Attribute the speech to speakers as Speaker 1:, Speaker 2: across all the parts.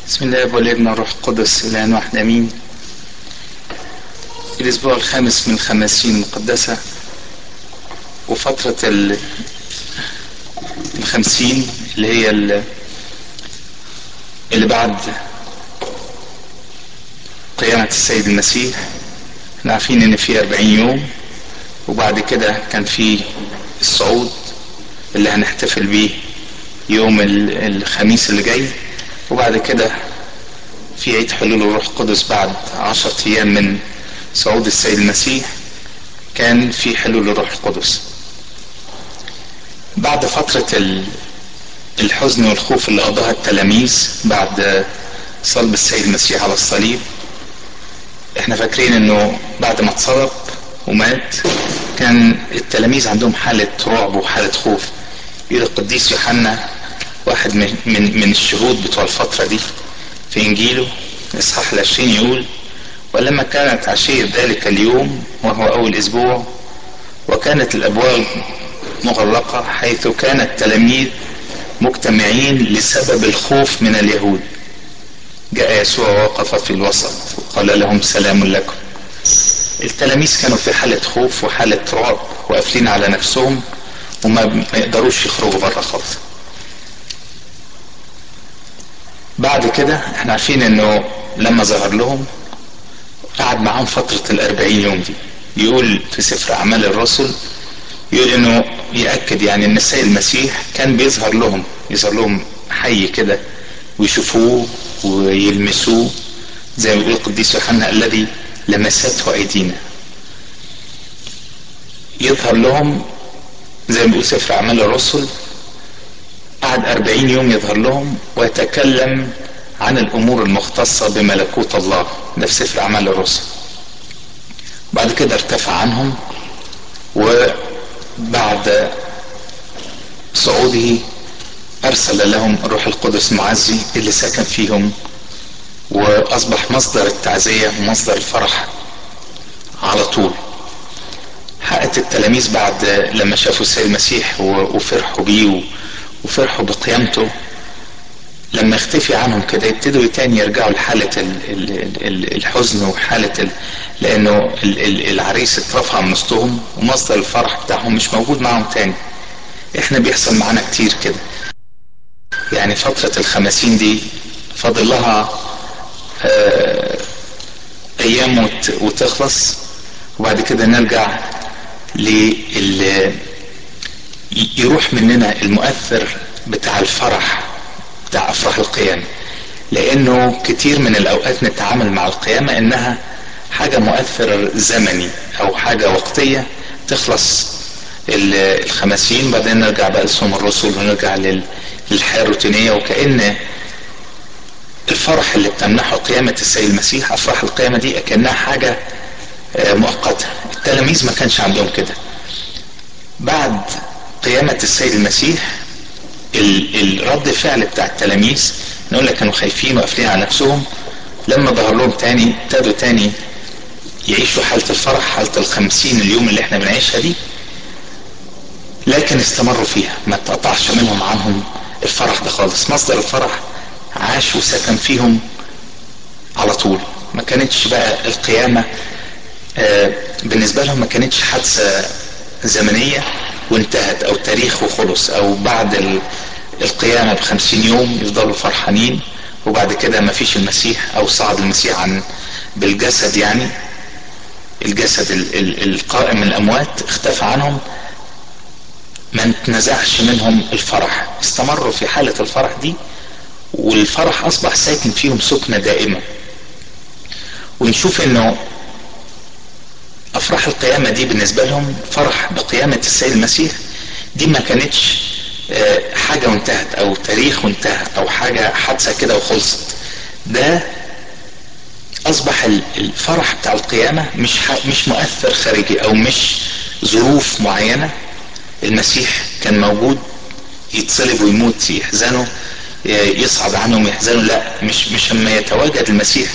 Speaker 1: بسم الله والابن والروح القدس الان واحد امين الاسبوع الخامس من الخماسين المقدسة وفترة ال- الخمسين اللي هي ال- اللي بعد قيامة السيد المسيح احنا عارفين ان في اربعين يوم وبعد كده كان في الصعود اللي هنحتفل بيه يوم ال- الخميس اللي جاي وبعد كده في عيد حلول الروح القدس بعد عشرة ايام من صعود السيد المسيح كان في حلول الروح القدس بعد فترة ال- الحزن والخوف اللي قضاها التلاميذ بعد صلب السيد المسيح على الصليب احنا فاكرين انه بعد ما اتصلب ومات كان التلاميذ عندهم حالة رعب وحالة خوف يقول القديس يوحنا واحد من, من, من الشهود بتوع الفترة دي في انجيله اصحاح العشرين يقول ولما كانت عشية ذلك اليوم وهو اول اسبوع وكانت الابواب مغلقة حيث كان التلاميذ مجتمعين لسبب الخوف من اليهود جاء يسوع ووقف في الوسط وقال لهم سلام لكم التلاميذ كانوا في حالة خوف وحالة رعب وقافلين على نفسهم وما ما يقدروش يخرجوا بره خالص بعد كده احنا عارفين انه لما ظهر لهم قعد معاهم فترة الأربعين يوم دي يقول في سفر أعمال الرسل يقول انه يأكد يعني ان السيد المسيح كان بيظهر لهم يظهر لهم حي كده ويشوفوه ويلمسوه زي ما بيقول القديس يوحنا الذي لمسته ايدينا يظهر لهم زي ما بيقول سفر اعمال الرسل قعد أربعين يوم يظهر لهم ويتكلم عن الأمور المختصة بملكوت الله ده في سفر أعمال الرسل بعد كده ارتفع عنهم وبعد صعوده أرسل لهم الروح القدس المعزي اللي سكن فيهم وأصبح مصدر التعزية ومصدر الفرح على طول حقت التلاميذ بعد لما شافوا السيد المسيح وفرحوا بيه وفرحوا بقيامته لما يختفي عنهم كده يبتدوا تاني يرجعوا لحالة الحزن وحالة ال... لأنه العريس اترفع من وسطهم ومصدر الفرح بتاعهم مش موجود معهم تاني احنا بيحصل معانا كتير كده يعني فترة الخمسين دي فاضل لها آه أيام وت... وتخلص وبعد كده نرجع لل يروح مننا المؤثر بتاع الفرح بتاع افراح القيامة لانه كتير من الاوقات نتعامل مع القيامة انها حاجة مؤثر زمني او حاجة وقتية تخلص الخمسين بعدين نرجع بقى لصوم الرسل ونرجع للحياة الروتينية وكأن الفرح اللي بتمنحه قيامة السيد المسيح افراح القيامة دي كأنها حاجة مؤقتة التلاميذ ما كانش عندهم كده بعد قيامة السيد المسيح الرد فعل بتاع التلاميذ نقول لك كانوا خايفين وقافلين على نفسهم لما ظهر لهم تاني ابتدوا تاني يعيشوا حالة الفرح حالة الخمسين اليوم اللي احنا بنعيشها دي لكن استمروا فيها ما اتقطعش منهم عنهم الفرح ده خالص مصدر الفرح عاش وسكن فيهم على طول ما كانتش بقى القيامة آه بالنسبة لهم ما كانتش حادثة زمنية وانتهت او تاريخ وخلص او بعد القيامة بخمسين يوم يفضلوا فرحانين وبعد كده ما فيش المسيح او صعد المسيح عن بالجسد يعني الجسد القائم من الاموات اختفى عنهم ما اتنزعش منهم الفرح استمروا في حالة الفرح دي والفرح اصبح ساكن فيهم سكنة دائمة ونشوف انه افراح القيامة دي بالنسبة لهم فرح بقيامة السيد المسيح دي ما كانتش حاجة وانتهت او تاريخ وانتهى او حاجة حادثة كده وخلصت ده اصبح الفرح بتاع القيامة مش مش مؤثر خارجي او مش ظروف معينة المسيح كان موجود يتصلب ويموت يحزنوا يصعد عنهم يحزنوا لا مش مش لما يتواجد المسيح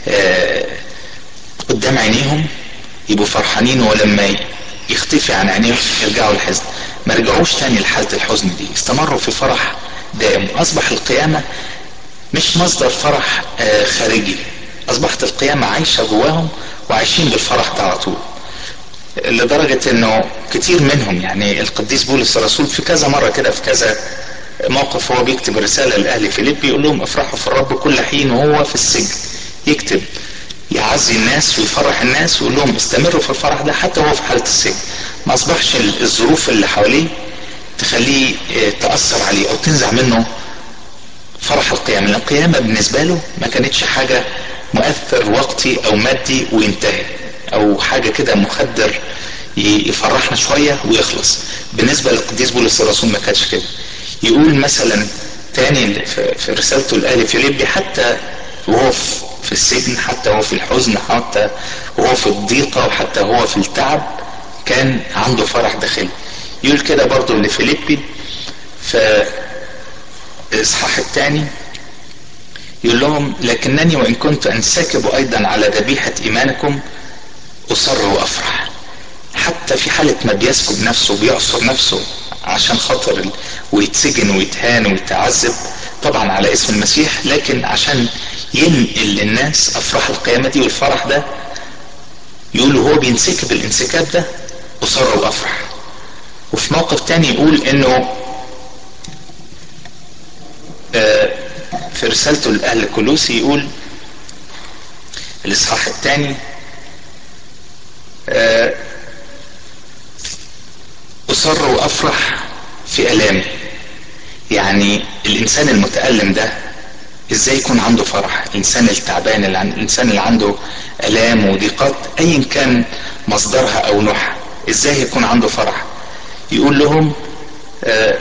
Speaker 1: قدام عينيهم يبقوا فرحانين ولما يختفي عن عينيهم يرجعوا الحزن ما رجعوش تاني لحالة الحزن دي استمروا في فرح دائم اصبح القيامة مش مصدر فرح خارجي اصبحت القيامة عايشة جواهم وعايشين بالفرح ده على طول لدرجة انه كتير منهم يعني القديس بولس الرسول في كذا مرة كده في كذا موقف هو بيكتب رسالة لأهل فيليب يقول لهم افرحوا في الرب كل حين وهو في السجن يكتب يعزي الناس ويفرح الناس ويقول لهم استمروا في الفرح ده حتى وهو في حالة السجن ما اصبحش الظروف اللي حواليه تخليه تأثر عليه او تنزع منه فرح القيامة لأن القيامة بالنسبة له ما كانتش حاجة مؤثر وقتي او مادي وينتهي او حاجة كده مخدر يفرحنا شوية ويخلص بالنسبة للقديس بولس الرسول ما كانش كده يقول مثلا تاني في رسالته لآل فيليبي حتى وهو في السجن حتى هو في الحزن حتى وهو في الضيقة وحتى هو في التعب كان عنده فرح داخلي يقول كده برضو لفيليبي في الإصحاح الثاني يقول لهم لكنني وإن كنت أنسكب أيضا على ذبيحة إيمانكم أصر وأفرح حتى في حالة ما بيسكب نفسه بيعصر نفسه عشان خاطر ويتسجن ويتهان ويتعذب طبعا على اسم المسيح لكن عشان ينقل للناس افراح القيامه دي والفرح ده يقول هو بينسكب الانسكاب ده اصر وافرح وفي موقف تاني يقول انه في رسالته لاهل كلوسي يقول الاصحاح الثاني اصر وافرح في الامي يعني الانسان المتالم ده ازاي يكون عنده فرح الانسان التعبان اللي الانسان اللي عنده الام وضيقات ايا كان مصدرها او نوعها ازاي يكون عنده فرح يقول لهم آه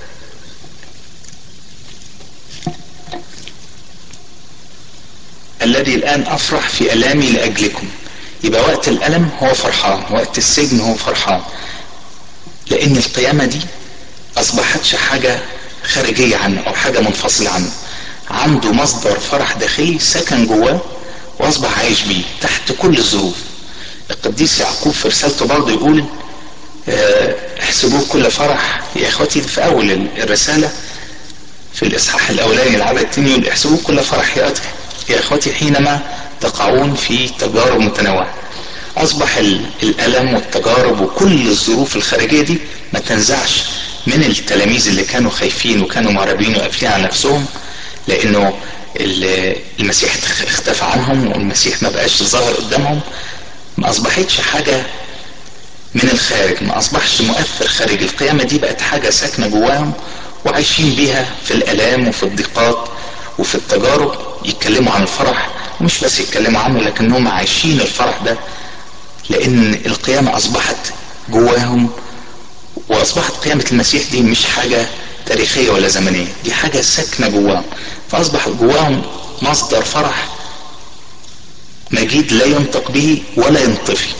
Speaker 1: الذي الان افرح في الامي لاجلكم يبقى وقت الالم هو فرحان وقت السجن هو فرحان لان القيامه دي اصبحتش حاجه خارجيه عنه او حاجه منفصله عنه عنده مصدر فرح داخلي سكن جواه واصبح عايش بيه تحت كل الظروف القديس يعقوب في رسالته برضه يقول احسبوه كل فرح يا اخوتي في اول الرساله في الاصحاح الاولاني العدد الثاني يقول احسبوه كل فرح يا يا اخوتي حينما تقعون في تجارب متنوعه اصبح الالم والتجارب وكل الظروف الخارجيه دي ما تنزعش من التلاميذ اللي كانوا خايفين وكانوا مهربين وقافلين على نفسهم لانه المسيح اختفى عنهم والمسيح ما بقاش ظاهر قدامهم ما اصبحتش حاجه من الخارج ما اصبحش مؤثر خارجي القيامه دي بقت حاجه ساكنه جواهم وعايشين بيها في الالام وفي الضيقات وفي التجارب يتكلموا عن الفرح ومش بس يتكلموا عنه لكنهم عايشين الفرح ده لان القيامه اصبحت جواهم واصبحت قيامه المسيح دي مش حاجه تاريخيه ولا زمنيه دي حاجه ساكنه جواهم فاصبح جواهم مصدر فرح مجيد لا ينطق به ولا ينطفي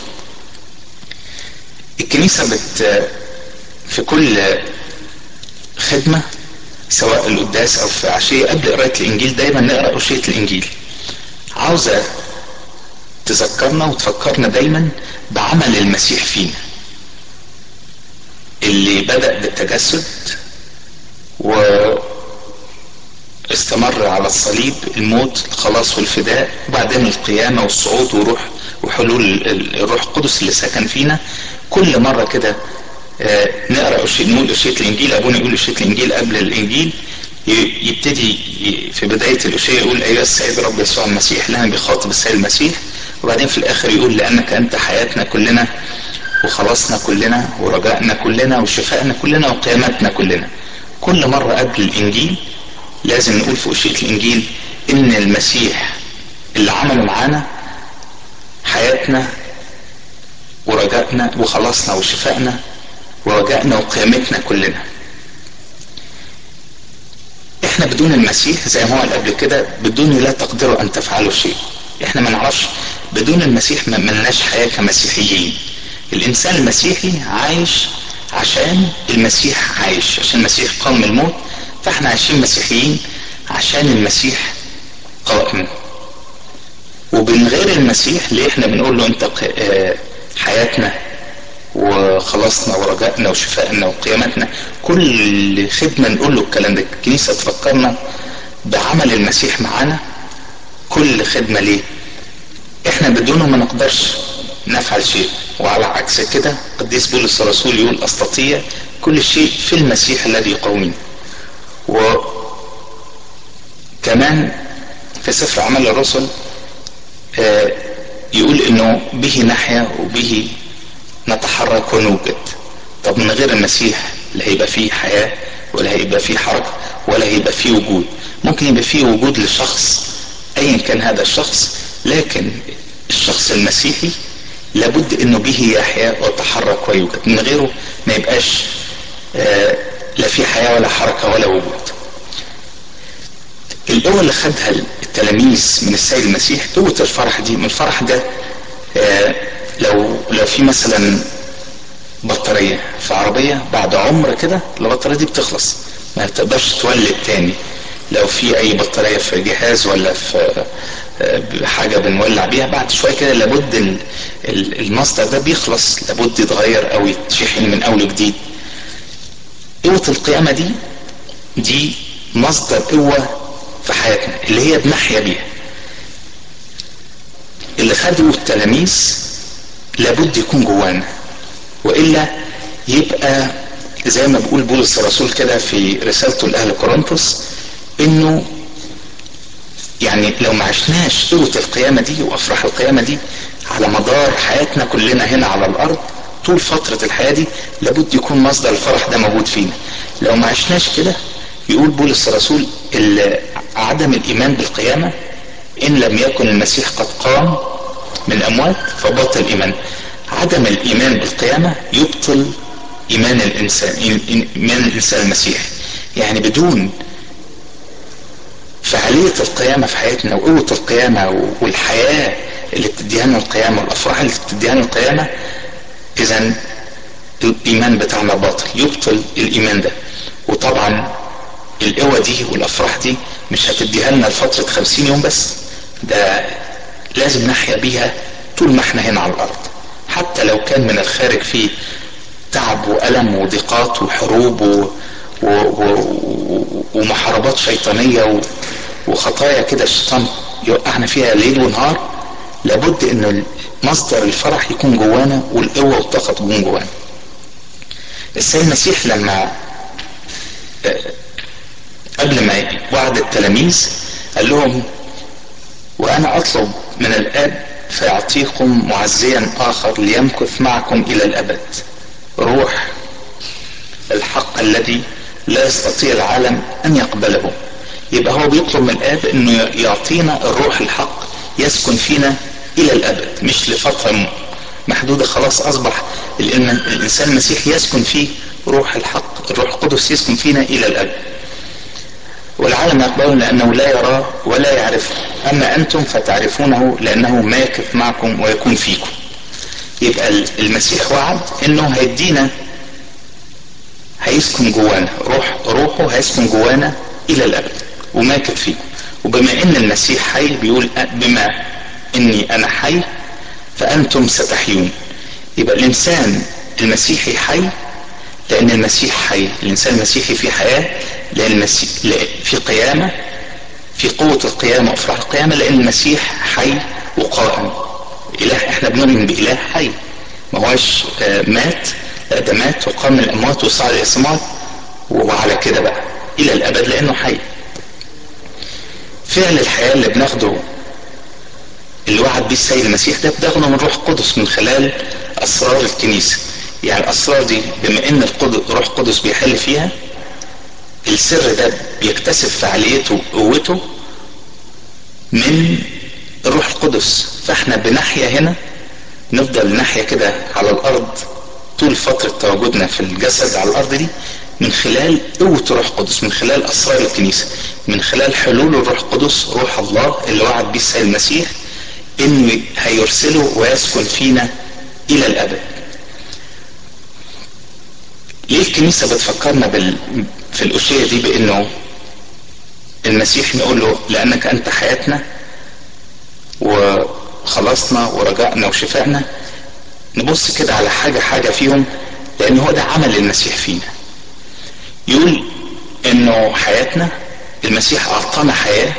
Speaker 1: الكنيسة بت في كل خدمة سواء القداس أو في عشية قبل قراية الإنجيل دايما نقرأ أشية الإنجيل عاوزة تذكرنا وتفكرنا دايما بعمل المسيح فينا اللي بدأ بالتجسد و استمر على الصليب الموت الخلاص والفداء وبعدين القيامة والصعود وروح وحلول الروح القدس اللي سكن فينا كل مرة كده نقرا نقول اشيه الانجيل ابونا يقول اشيه الانجيل قبل الانجيل يبتدي في بدايه الاشيه يقول ايها السيد رب يسوع المسيح لنا بيخاطب السيد المسيح وبعدين في الاخر يقول لانك انت حياتنا كلنا وخلاصنا كلنا ورجائنا كلنا وشفائنا كلنا وقيامتنا كلنا كل مره قبل الانجيل لازم نقول في اشيه الانجيل ان المسيح اللي عمله معانا حياتنا ورجائنا وخلاصنا وشفائنا ورجائنا وقيامتنا كلنا احنا بدون المسيح زي ما هو قال قبل كده بدون لا تقدروا ان تفعلوا شيء احنا ما نعرفش بدون المسيح ما ملناش حياه كمسيحيين الانسان المسيحي عايش عشان المسيح عايش عشان المسيح قام من الموت فاحنا عايشين مسيحيين عشان المسيح قائم ومن غير المسيح اللي احنا بنقول له انت حياتنا وخلاصنا ورجائنا وشفائنا وقيامتنا كل خدمة نقول له الكلام ده الكنيسة تفكرنا بعمل المسيح معانا كل خدمة ليه احنا بدونه ما نقدرش نفعل شيء وعلى عكس كده قديس بولس الرسول يقول استطيع كل شيء في المسيح الذي يقويني وكمان في سفر اعمال الرسل آه يقول انه به نحيا وبه نتحرك ونوجد طب من غير المسيح لا هيبقى فيه حياة ولا هيبقى فيه حركة ولا هيبقى فيه وجود ممكن يبقى فيه وجود لشخص ايا كان هذا الشخص لكن الشخص المسيحي لابد انه به يحيا ويتحرك ويوجد من غيره ما يبقاش آه لا في حياة ولا حركة ولا وجود القوة اللي خدها التلاميذ من السيد المسيح قوة الفرح دي من الفرح ده آه لو لو في مثلا بطارية في عربية بعد عمر كده البطارية دي بتخلص ما تقدرش تولد تاني لو في اي بطارية في جهاز ولا في حاجة بنولع بيها بعد شوية كده لابد المصدر ده بيخلص لابد يتغير او يتشحن من اول وجديد قوة القيامة دي دي مصدر قوة في حياتنا اللي هي بنحيا بيها اللي خدوا التلاميذ لابد يكون جوانا والا يبقى زي ما بيقول بولس الرسول كده في رسالته لاهل كورنثوس انه يعني لو ما عشناش قوة القيامة دي وافراح القيامة دي على مدار حياتنا كلنا هنا على الارض طول فترة الحياة دي لابد يكون مصدر الفرح ده موجود فينا لو ما عشناش كده يقول بولس الرسول عدم الايمان بالقيامة ان لم يكن المسيح قد قام من الاموات فبطل ايمان عدم الايمان بالقيامة يبطل ايمان الانسان ايمان الانسان المسيحي يعني بدون فعالية القيامة في حياتنا وقوة القيامة والحياة اللي بتديها لنا القيامة والافراح اللي بتديها لنا القيامة اذا الايمان بتاعنا باطل يبطل الايمان ده وطبعا القوة دي والافراح دي مش هتديها لنا لفترة خمسين يوم بس ده لازم نحيا بيها طول ما احنا هنا على الارض حتى لو كان من الخارج فيه تعب وألم وضيقات وحروب و... و... و... ومحاربات شيطانية وخطايا كده الشيطان يوقعنا فيها ليل ونهار لابد ان مصدر الفرح يكون جوانا والقوة والطاقة تكون جوانا السيد المسيح لما قبل ما وعد التلاميذ قال لهم وانا اطلب من الاب فيعطيكم معزيا اخر ليمكث معكم الى الابد روح الحق الذي لا يستطيع العالم ان يقبله يبقى هو بيطلب من الاب انه يعطينا الروح الحق يسكن فينا الى الابد مش لفتره محدوده خلاص اصبح الانسان المسيحي يسكن فيه روح الحق الروح القدس يسكن فينا الى الابد والعالم يقبله لانه لا يراه ولا يعرفه اما انتم فتعرفونه لانه ماكث معكم ويكون فيكم يبقى المسيح وعد انه هيدينا هيسكن جوانا روح روحه هيسكن جوانا الى الابد وماكث فيكم وبما ان المسيح حي بيقول بما اني انا حي فانتم ستحيون يبقى الانسان المسيحي حي لان المسيح حي الانسان المسيحي في حياه لان المسيح في قيامه في قوه القيامه وافراح القيامه لان المسيح حي وقائم اله احنا بنؤمن باله حي ما هوش مات لا ده مات وقام من الاموات وصعد الى السماوات وعلى كده بقى الى الابد لانه حي فعل الحياه اللي بناخده اللي وعد بيه السيد المسيح ده بناخده من روح قدس من خلال اسرار الكنيسه يعني الاسرار دي بما ان الروح القدس بيحل فيها السر ده بيكتسب فعاليته وقوته من الروح القدس فاحنا بنحيا هنا نفضل نحيا كده على الارض طول فترة تواجدنا في الجسد على الارض دي من خلال قوة الروح القدس من خلال اسرار الكنيسة من خلال حلول الروح القدس روح الله اللي وعد بيه السيد المسيح انه هيرسله ويسكن فينا الى الابد ليه الكنيسة بتفكرنا بال... في الأشياء دي بأنه المسيح نقول له لأنك أنت حياتنا وخلاصنا ورجائنا وشفائنا نبص كده على حاجة حاجة فيهم لأن هو ده عمل المسيح فينا يقول إنه حياتنا المسيح اعطانا حياة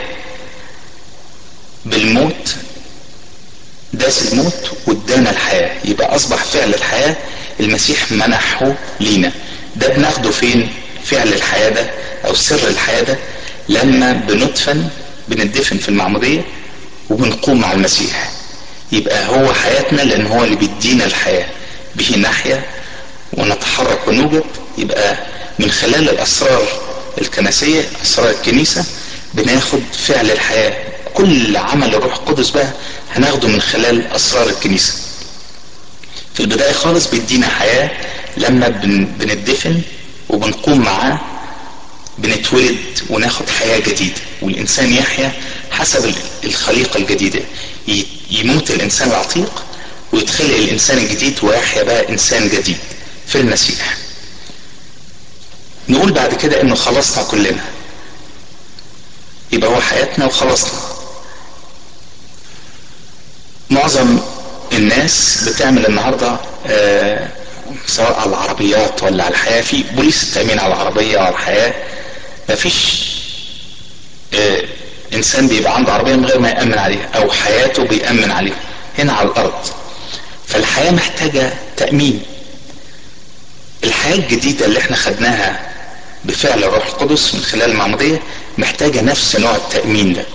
Speaker 1: بالموت داس الموت وادانا الحياة يبقى اصبح فعل الحياة المسيح منحه لينا ده بناخده فين فعل الحياة ده او سر الحياة ده لما بندفن بندفن في المعمودية وبنقوم مع المسيح يبقى هو حياتنا لان هو اللي بيدينا الحياة به نحيا ونتحرك ونوجد يبقى من خلال الاسرار الكنسية اسرار الكنيسة بناخد فعل الحياة كل عمل الروح القدس بقى هناخده من خلال اسرار الكنيسة في البداية خالص بيدينا حياة لما بن بندفن وبنقوم معاه بنتولد وناخد حياة جديدة والإنسان يحيا حسب الخليقة الجديدة يموت الإنسان العتيق ويتخلق الإنسان الجديد ويحيا بقى إنسان جديد في المسيح نقول بعد كده إنه خلصنا كلنا يبقى هو حياتنا وخلصنا معظم الناس بتعمل النهارده آه سواء على العربيات ولا على الحياه في بوليس التامين على العربيه وعلى الحياه مفيش آه انسان بيبقى عنده عربيه من غير ما يامن عليها او حياته بيامن عليها هنا على الارض فالحياه محتاجه تامين الحياه الجديده اللي احنا خدناها بفعل الروح القدس من خلال المعموديه محتاجه نفس نوع التامين ده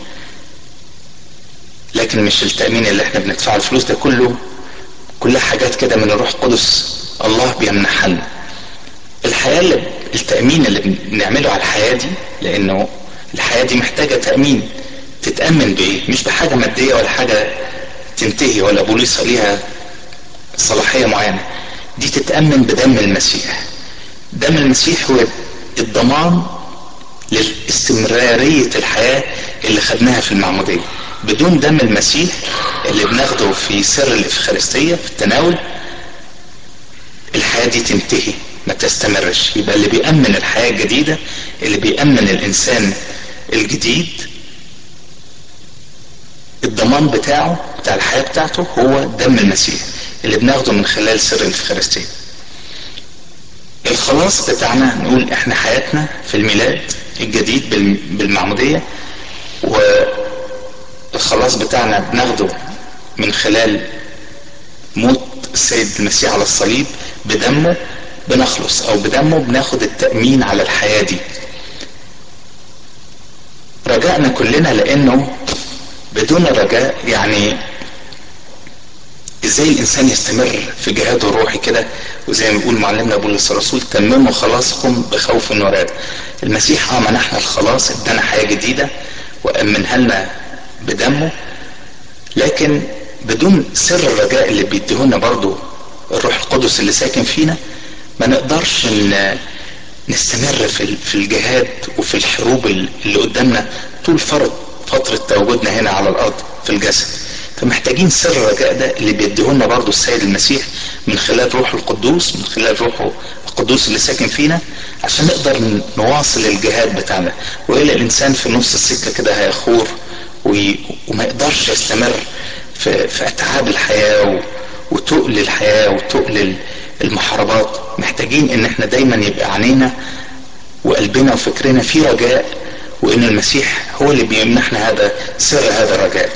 Speaker 1: لكن مش التامين اللي احنا بندفعه الفلوس ده كله كلها حاجات كده من الروح القدس الله بيمنحها لنا الحياه اللي التامين اللي بنعمله على الحياه دي لانه الحياه دي محتاجه تامين تتامن بايه مش بحاجه ماديه ولا حاجه تنتهي ولا بوليصه ليها صلاحيه معينه دي تتامن بدم المسيح دم المسيح هو الضمان لاستمراريه الحياه اللي خدناها في المعموديه بدون دم المسيح اللي بناخده في سر الافخارستيه في التناول الحياه دي تنتهي ما تستمرش يبقى اللي بيأمن الحياة الجديدة اللي بيأمن الإنسان الجديد الضمان بتاعه بتاع الحياة بتاعته هو دم المسيح اللي بناخده من خلال سر الإفخارستية الخلاص بتاعنا نقول احنا حياتنا في الميلاد الجديد بالمعمودية والخلاص بتاعنا بناخده من خلال موت السيد المسيح على الصليب بدمه بنخلص او بدمه بناخد التأمين على الحياة دي رجائنا كلنا لانه بدون رجاء يعني ازاي الانسان يستمر في جهاده الروحي كده وزي ما بيقول معلمنا بولس الرسول تمموا خلاصكم بخوف ورعب المسيح اه منحنا الخلاص ادانا حياه جديده وامنها لنا بدمه لكن بدون سر الرجاء اللي بيديهولنا برضه الروح القدس اللي ساكن فينا ما نقدرش ان نستمر في في الجهاد وفي الحروب اللي قدامنا طول فرض فترة تواجدنا هنا على الأرض في الجسد فمحتاجين سر الرجاء ده اللي بيديهولنا برضه السيد المسيح من خلال روحه القدوس من خلال روحه القدوس اللي ساكن فينا عشان نقدر نواصل الجهاد بتاعنا وإلا الإنسان في نص السكة كده هيخور وما يقدرش يستمر في, في أتعاب الحياة وتقل الحياة وتقل المحاربات محتاجين ان احنا دايما يبقى عينينا وقلبنا وفكرنا في رجاء وان المسيح هو اللي بيمنحنا هذا سر هذا الرجاء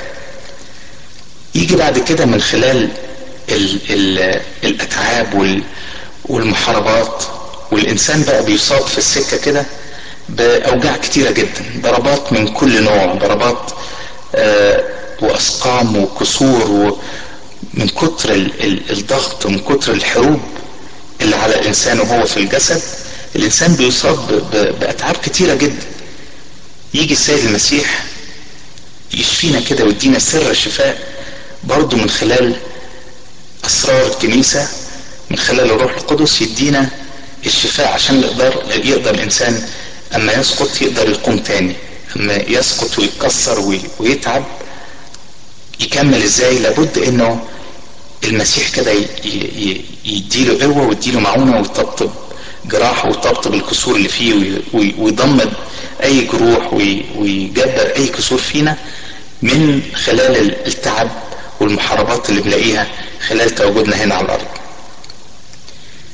Speaker 1: يجي بعد كده من خلال ال ال الاتعاب وال والمحاربات والانسان بقى بيصاب في السكه كده باوجاع كتيره جدا ضربات من كل نوع ضربات آه واسقام وكسور و من كتر الضغط ومن كتر الحروب اللي على الانسان وهو في الجسد الانسان بيصاب باتعاب كتيره جدا يجي السيد المسيح يشفينا كده ويدينا سر الشفاء برضه من خلال اسرار الكنيسه من خلال الروح القدس يدينا الشفاء عشان يقدر يقدر الانسان اما يسقط يقدر يقوم تاني اما يسقط ويتكسر ويتعب يكمل ازاي لابد انه المسيح كده يديله قوة ويديله معونة ويطبطب جراحه ويطبطب الكسور اللي فيه ويضمد اي جروح ويجبر اي كسور فينا من خلال التعب والمحاربات اللي بنلاقيها خلال تواجدنا هنا على الارض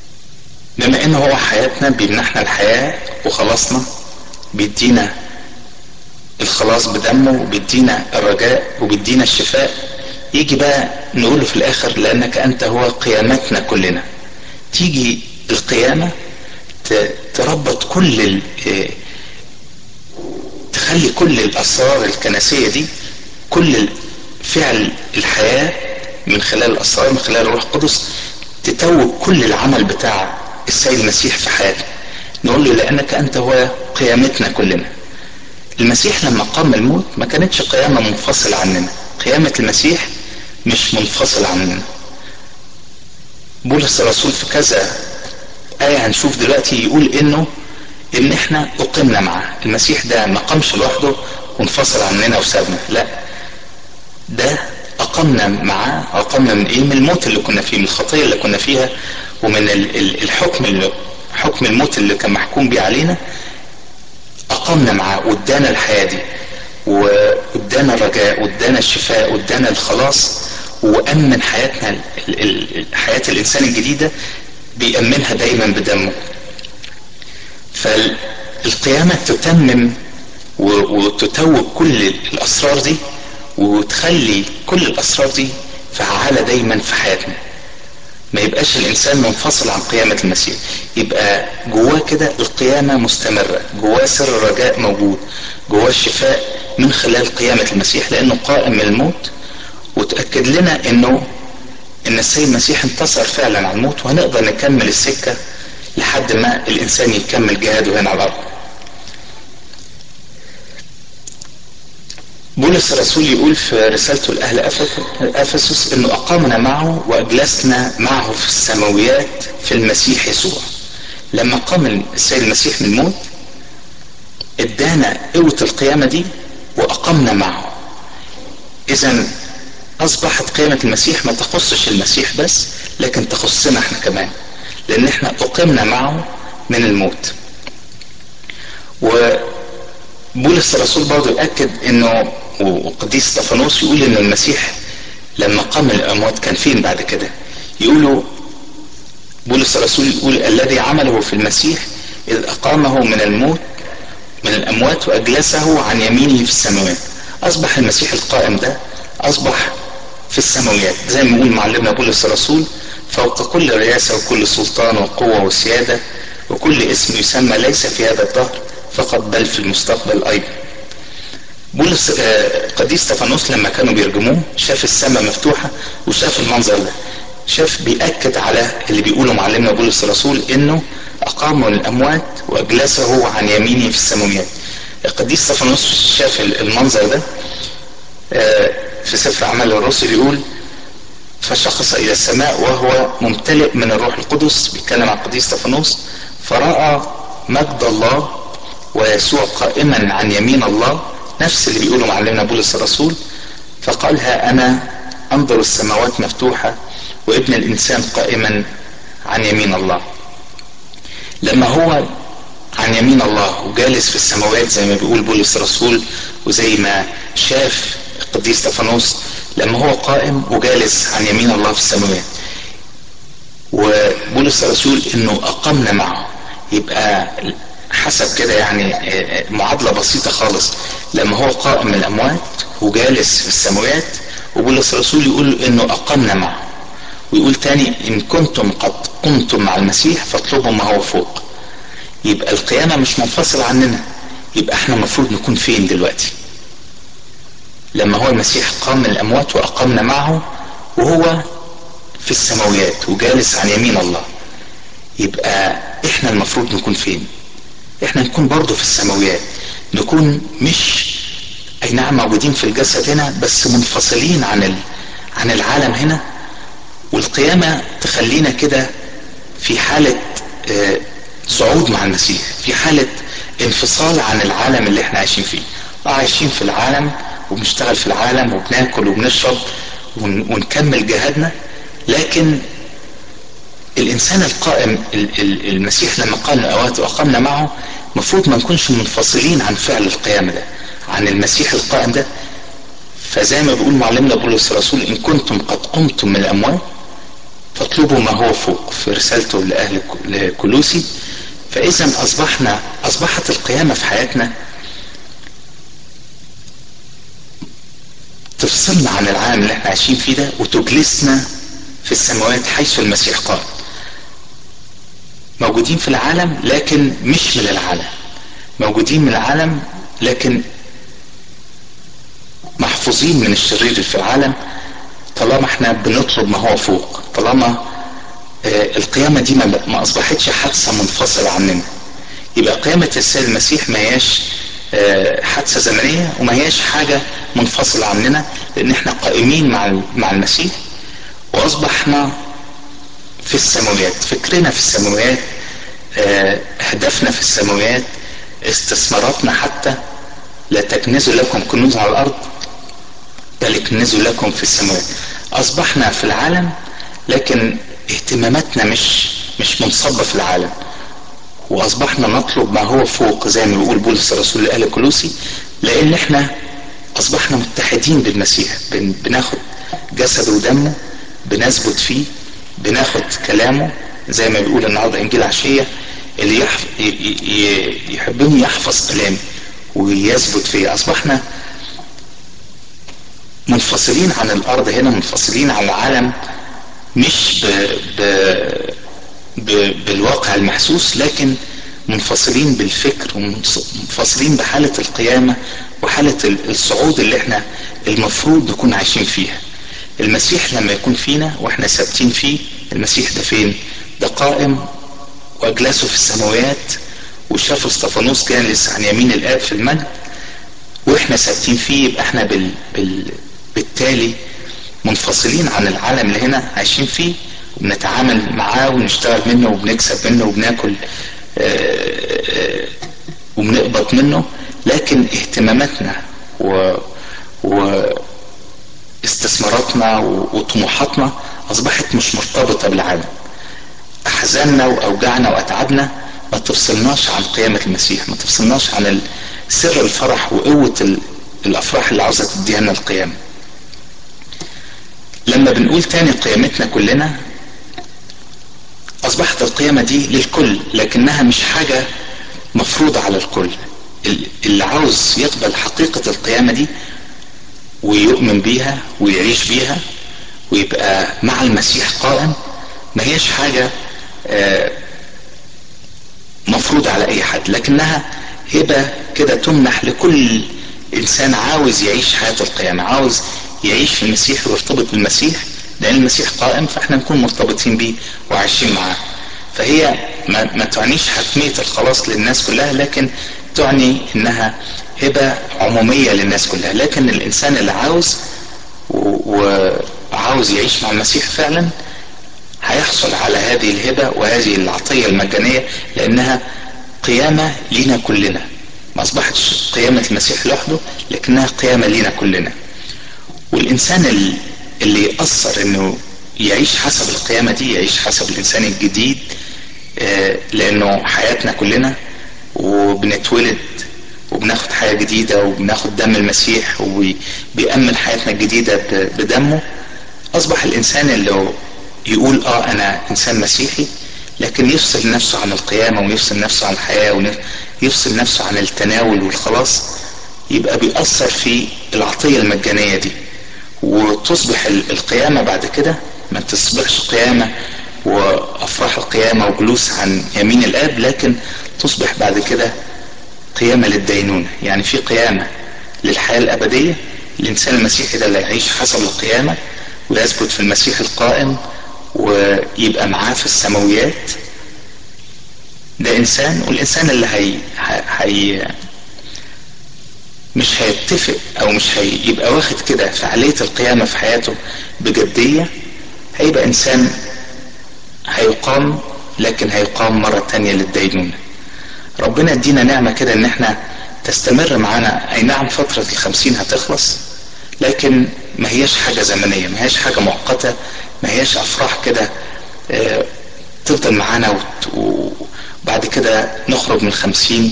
Speaker 1: بما ان هو حياتنا بيمنحنا الحياة وخلصنا بيدينا الخلاص بدمه وبيدينا الرجاء وبيدينا الشفاء يجي بقى نقوله في الاخر لانك انت هو قيامتنا كلنا تيجي القيامة تربط كل تخلي كل الاسرار الكنسية دي كل فعل الحياة من خلال الاسرار من خلال الروح القدس تتوج كل العمل بتاع السيد المسيح في حياته نقول له لانك انت هو قيامتنا كلنا المسيح لما قام الموت ما كانتش قيامة منفصلة عننا قيامة المسيح مش منفصلة عننا بولس الرسول في كذا آية هنشوف دلوقتي يقول انه ان احنا اقمنا معه المسيح ده ما قامش لوحده وانفصل عننا وسابنا لا ده اقمنا معاه اقمنا من ايه من الموت اللي كنا فيه من الخطيه اللي كنا فيها ومن الحكم اللي حكم الموت اللي كان محكوم بيه علينا اقمنا معاه وادانا الحياه دي وادانا الرجاء وادانا الشفاء وادانا الخلاص وامن حياتنا حياه الانسان الجديده بيأمنها دايما بدمه فالقيامة تتمم وتتوج كل الأسرار دي وتخلي كل الأسرار دي فعالة دايما في حياتنا ما يبقاش الإنسان منفصل عن قيامة المسيح يبقى جواه كده القيامة مستمرة جواه سر الرجاء موجود جواه الشفاء من خلال قيامة المسيح لأنه قائم من الموت وتأكد لنا أنه ان السيد المسيح انتصر فعلا على الموت وهنقدر نكمل السكة لحد ما الانسان يكمل جهاده هنا على الارض بولس الرسول يقول في رسالته لأهل أفسس أنه أقامنا معه وأجلسنا معه في السماويات في المسيح يسوع لما قام السيد المسيح من الموت ادانا قوة القيامة دي وأقمنا معه إذا أصبحت قيامة المسيح ما تخصش المسيح بس لكن تخصنا احنا كمان لأن احنا أقمنا معه من الموت وبولس الرسول برضه يأكد انه وقديس استفانوس يقول ان المسيح لما قام من الاموات كان فين بعد كده يقولوا بولس الرسول يقول الذي عمله في المسيح اذ اقامه من الموت من الاموات واجلسه عن يمينه في السماوات اصبح المسيح القائم ده اصبح في السماويات زي ما يقول معلمنا بولس الرسول فوق كل رياسة وكل سلطان وقوة وسيادة وكل اسم يسمى ليس في هذا الدهر فقط بل في المستقبل أيضا بولس قديس استفانوس لما كانوا بيرجموه شاف السماء مفتوحة وشاف المنظر ده شاف بيأكد على اللي بيقوله معلمنا بولس الرسول انه اقامه الاموات واجلسه عن يمينه في السماويات القديس استفانوس شاف المنظر ده في سفر اعمال الرسل يقول فشخص الى السماء وهو ممتلئ من الروح القدس بيتكلم عن قديس استفانوس فراى مجد الله ويسوع قائما عن يمين الله نفس اللي بيقوله معلمنا بولس الرسول فقال ها انا انظر السماوات مفتوحه وابن الانسان قائما عن يمين الله لما هو عن يمين الله وجالس في السماوات زي ما بيقول بولس الرسول وزي ما شاف القديس استفانوس لما هو قائم وجالس عن يمين الله في السماوات وبولس الرسول انه اقمنا معه يبقى حسب كده يعني معادلة بسيطة خالص لما هو قائم من الأموات وجالس في السماوات وبولس الرسول يقول إنه أقمنا معه ويقول تاني إن كنتم قد قمتم مع المسيح فاطلبوا ما هو فوق يبقى القيامة مش منفصلة عننا يبقى احنا المفروض نكون فين دلوقتي لما هو المسيح قام من الأموات وأقمنا معه وهو في السماويات وجالس عن يمين الله يبقى احنا المفروض نكون فين احنا نكون برضه في السماويات نكون مش اي نعم موجودين في الجسد هنا بس منفصلين عن ال... عن العالم هنا والقيامة تخلينا كده في حالة اه صعود مع المسيح في حالة انفصال عن العالم اللي احنا عايشين فيه اه عايشين في العالم وبنشتغل في العالم وبناكل وبنشرب ون... ونكمل جهادنا لكن الانسان القائم المسيح لما قال اوقات واقمنا معه المفروض ما نكونش منفصلين عن فعل القيامه ده عن المسيح القائم ده فزي ما بيقول معلمنا بولس الرسول ان كنتم قد قمتم من الاموات فاطلبوا ما هو فوق في رسالته لاهل كلوسي فاذا اصبحنا اصبحت القيامه في حياتنا تفصلنا عن العالم اللي احنا عايشين فيه ده وتجلسنا في السماوات حيث المسيح قال موجودين في العالم لكن مش من العالم موجودين من العالم لكن محفوظين من الشرير اللي في العالم طالما احنا بنطلب ما هو فوق طالما اه القيامة دي ما اصبحتش حادثة منفصلة عننا يبقى قيامة السيد المسيح ما هياش اه حادثة زمنية وما هياش حاجة منفصلة عننا لان احنا قائمين مع مع المسيح واصبحنا في السماويات فكرنا في السماويات اه هدفنا في السماويات استثماراتنا حتى لا تكنزوا لكم كنوز على الارض بل اكنزوا لكم في السماوات اصبحنا في العالم لكن اهتماماتنا مش مش منصبه في العالم واصبحنا نطلب ما هو فوق زي ما بيقول بولس الرسول اللي قال كلوسي لان احنا اصبحنا متحدين بالمسيح بن بناخد جسده ودمه بنثبت فيه بناخد كلامه زي ما بيقول النهارده انجيل عشيه اللي يحف... يحبني يحفظ كلامي ويثبت فيه اصبحنا منفصلين عن الارض هنا منفصلين عن العالم مش ب... ب... ب... بالواقع المحسوس لكن منفصلين بالفكر ومنفصلين بحالة القيامة وحالة الصعود اللي احنا المفروض نكون عايشين فيها المسيح لما يكون فينا واحنا ثابتين فيه المسيح ده فين ده قائم واجلسه في السماوات وشاف استفانوس جالس عن يمين الاب في المجد واحنا ثابتين فيه يبقى احنا بال... بال... بالتالي منفصلين عن العالم اللي هنا عايشين فيه وبنتعامل معاه ونشتغل منه وبنكسب منه وبناكل وبنقبض منه لكن اهتماماتنا و, و... استثماراتنا وطموحاتنا اصبحت مش مرتبطة بالعالم احزاننا واوجاعنا واتعابنا ما تفصلناش عن قيامة المسيح ما تفصلناش عن سر الفرح وقوة الافراح اللي عاوزة تديها لنا القيامة لما بنقول تاني قيامتنا كلنا اصبحت القيامة دي للكل لكنها مش حاجة مفروضة على الكل اللي عاوز يقبل حقيقة القيامة دي ويؤمن بيها ويعيش بيها ويبقى مع المسيح قائم ما هيش حاجة مفروض على اي حد لكنها هبة كده تمنح لكل انسان عاوز يعيش حياة القيامة عاوز يعيش في المسيح ويرتبط بالمسيح لان المسيح قائم فاحنا نكون مرتبطين بيه وعايشين معاه فهي ما, ما تعنيش حتمية الخلاص للناس كلها لكن تعني انها هبة عمومية للناس كلها لكن الانسان اللي عاوز وعاوز يعيش مع المسيح فعلا هيحصل على هذه الهبة وهذه العطية المجانية لانها قيامة لينا كلنا ما اصبحتش قيامة المسيح لوحده لكنها قيامة لينا كلنا والانسان اللي يأثر انه يعيش حسب القيامة دي يعيش حسب الانسان الجديد لانه حياتنا كلنا وبنتولد وبناخد حياة جديدة وبناخد دم المسيح وبيأمن حياتنا الجديدة بدمه أصبح الإنسان اللي يقول آه أنا إنسان مسيحي لكن يفصل نفسه عن القيامة ويفصل نفسه عن الحياة ويفصل نفسه عن التناول والخلاص يبقى بيأثر في العطية المجانية دي وتصبح القيامة بعد كده ما تصبحش قيامة وأفراح القيامة وجلوس عن يمين الآب لكن تصبح بعد كده قيامة للدينونة يعني في قيامة للحياة الأبدية الإنسان المسيحي ده اللي يعيش حسب القيامة ويثبت في المسيح القائم ويبقى معاه في السماويات ده إنسان والإنسان اللي هي, هي مش هيتفق أو مش هيبقى واخد كده فعالية القيامة في حياته بجدية هيبقى إنسان هيقام لكن هيقام مرة تانية للدينونة ربنا يدينا نعمة كده ان احنا تستمر معانا اي نعم فترة الخمسين هتخلص لكن ما هياش حاجة زمنية ما هياش حاجة مؤقتة ما هياش افراح كده اه تفضل معانا وبعد كده نخرج من الخمسين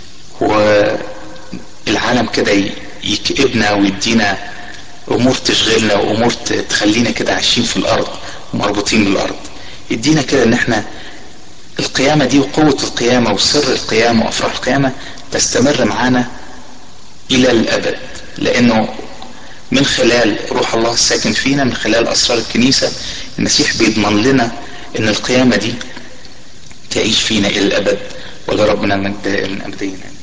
Speaker 1: والعالم كده يكئبنا ويدينا امور تشغلنا وامور تخلينا كده عايشين في الارض ومربوطين بالارض يدينا كده ان احنا القيامة دي وقوة القيامة وسر القيامة وأفراح القيامة تستمر معانا إلى الأبد لأنه من خلال روح الله الساكن فينا من خلال اسرار الكنيسة المسيح بيضمن لنا ان القيامة دي تعيش فينا الى الابد ولربنا المجد دائما ابديا